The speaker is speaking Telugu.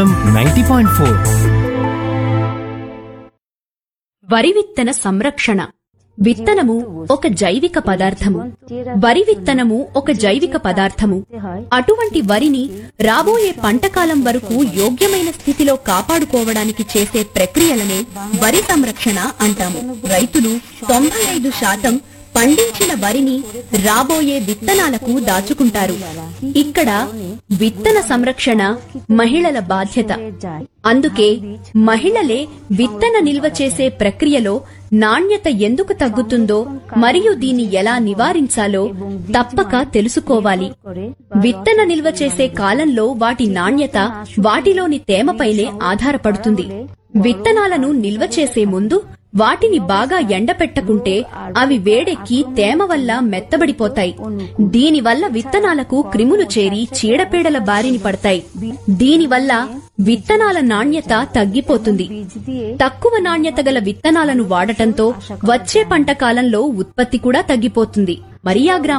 నైన్టీ పాయింట్ ఫోర్ వరి విత్తన సంరక్షణ విత్తనము ఒక జైవిక పదార్థము వరి విత్తనము ఒక జైవిక పదార్థము అటువంటి వరిని రాబోయే పంటకాలం వరకు యోగ్యమైన స్థితిలో కాపాడుకోవడానికి చేసే ప్రక్రియలనే వరి సంరక్షణ అంటాము రైతులు తొంభై ఐదు శాతం పండించిన వరిని రాబోయే విత్తనాలకు దాచుకుంటారు ఇక్కడ విత్తన సంరక్షణ మహిళల బాధ్యత అందుకే మహిళలే విత్తన నిల్వ చేసే ప్రక్రియలో నాణ్యత ఎందుకు తగ్గుతుందో మరియు దీన్ని ఎలా నివారించాలో తప్పక తెలుసుకోవాలి విత్తన నిల్వ చేసే కాలంలో వాటి నాణ్యత వాటిలోని తేమపైనే ఆధారపడుతుంది విత్తనాలను నిల్వ చేసే ముందు వాటిని బాగా ఎండపెట్టకుంటే అవి వేడెక్కి తేమ వల్ల మెత్తబడిపోతాయి దీనివల్ల విత్తనాలకు క్రిములు చేరి చీడపీడల బారిన పడతాయి దీనివల్ల విత్తనాల నాణ్యత తగ్గిపోతుంది తక్కువ నాణ్యత గల విత్తనాలను వాడటంతో వచ్చే పంట కాలంలో ఉత్పత్తి కూడా తగ్గిపోతుంది మరియా గ్రామ